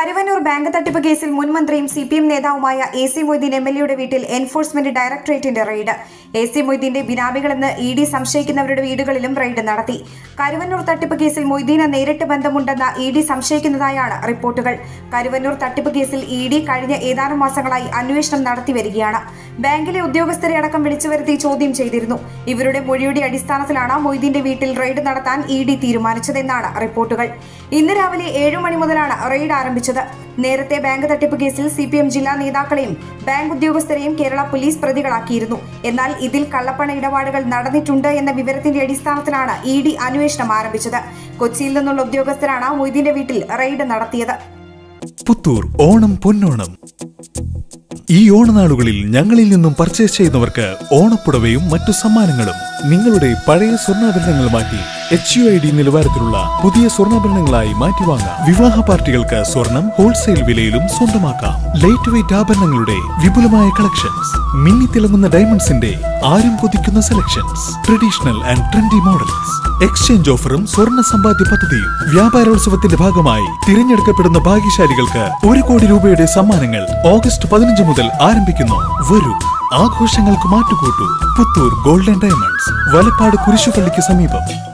Karuvannur bank തട്ടിപ്പ് കേസിൽ മുൻ മന്ത്രിയും സി പി എം നേതാവുമായ A C Moideen M L എയുടെ വീട്ടിൽ എൻഫോഴ്സ്മെന്റ് ഡയറക്ടറേറ്റിന്റെ റെയ്ഡ് എ സി മൊയ്തീന്റെ ബിനാമികളെന്ന് ഇ ഡി സംശയിക്കുന്നവരുടെ വീടുകളിലും റെയ്ഡ് നടത്തി കരുവന്നൂർ തട്ടിപ്പ് കേസിൽ മൊയ്തീന് നേരിട്ട് ബന്ധമുണ്ടെന്ന് ഇ ഡി സംശയിക്കുന്നതായാണ് റിപ്പോർട്ടുകൾ കരുവന്നൂർ തട്ടിപ്പ് കേസിൽ ഇ ഡി കഴിഞ്ഞ ഏതാനും മാസങ്ങളായി അന്വേഷണം നടത്തി വരികയാണ് ബാങ്കിലെ ഉദ്യോഗസ്ഥരെ അടക്കം വിളിച്ചു വരുത്തി ചോദ്യം ചെയ്തിരുന്നു ഇവരുടെ മൊഴിയുടെ അടിസ്ഥാനത്തിലാണ് മൊയ്തീന്റെ വീട്ടിൽ റെയ്ഡ് നടത്താൻ ഇ ഡി തീരുമാനിച്ചതെന്നാണ് റിപ്പോർട്ടുകൾ ഇന്ന് രാവിലെ ഏഴു മണി മുതലാണ് റെയ്ഡ് ആരംഭിച്ചത് നേരത്തെ ബാങ്ക് തട്ടിപ്പ് കേസിൽ സി പി എം ജില്ലാ നേതാക്കളെയും ബാങ്ക് ഉദ്യോഗസ്ഥരെയും കേരള പോലീസ് പ്രതികളാക്കിയിരുന്നു എന്നാൽ ഇതിൽ കള്ളപ്പണ ഇടപാടുകൾ നടന്നിട്ടുണ്ട് എന്ന വിവരത്തിന്റെ അടിസ്ഥാനത്തിലാണ് ഇ ഡി അന്വേഷണം ആരംഭിച്ചത് കൊച്ചിയിൽ നിന്നുള്ള ഉദ്യോഗസ്ഥരാണ് മൊയ്തീന്റെ വീട്ടിൽ റെയ്ഡ് നടത്തിയത് പുത്തൂർ ഓണം പൊന്നോണം ഈ ഓണനാളുകളിൽ ഞങ്ങളിൽ നിന്നും പർച്ചേസ് ചെയ്യുന്നവർക്ക് ഓണപ്പുടവയും മറ്റു സമ്മാനങ്ങളും നിങ്ങളുടെ പഴയ സ്വർണ്ണാഭരണങ്ങൾ മാറ്റി എച്ച് യു ഐ ഡി നിലവാരത്തിലുള്ള പുതിയ സ്വർണ്ണാഭരണങ്ങളായി മാറ്റി വാങ്ങാം വിവാഹ പാർട്ടികൾക്ക് സ്വർണം ഹോൾസെയിൽ വിലയിലും സ്വന്തമാക്കാം ലൈറ്റ് വെയിറ്റ് ആഭരണങ്ങളുടെ വിപുലമായ കളക്ഷൻസ് മിന്നിത്തിളങ്ങുന്ന ഡയമണ്ട്സിന്റെ ആരും കൊതിക്കുന്ന selections traditional and trendy models exchange ഓഫറും സ്വർണ്ണ സമ്പാദ്യ പദ്ധതിയും വ്യാപാരോത്സവത്തിന്റെ ഭാഗമായി തിരഞ്ഞെടുക്കപ്പെടുന്ന ഭാഗ്യശാലികൾക്ക് ഒരു കോടി രൂപയുടെ സമ്മാനങ്ങൾ ഓഗസ്റ്റ് പതിനഞ്ച് മുതൽ ആരംഭിക്കുന്നു വരൂ ആഘോഷങ്ങൾക്ക് മാറ്റുകൂട്ടൂ പുത്തൂർ ഗോൾഡൻ ഡയമണ്ട്സ് വലപ്പാട് കുരിശുപള്ളിക്ക് സമീപം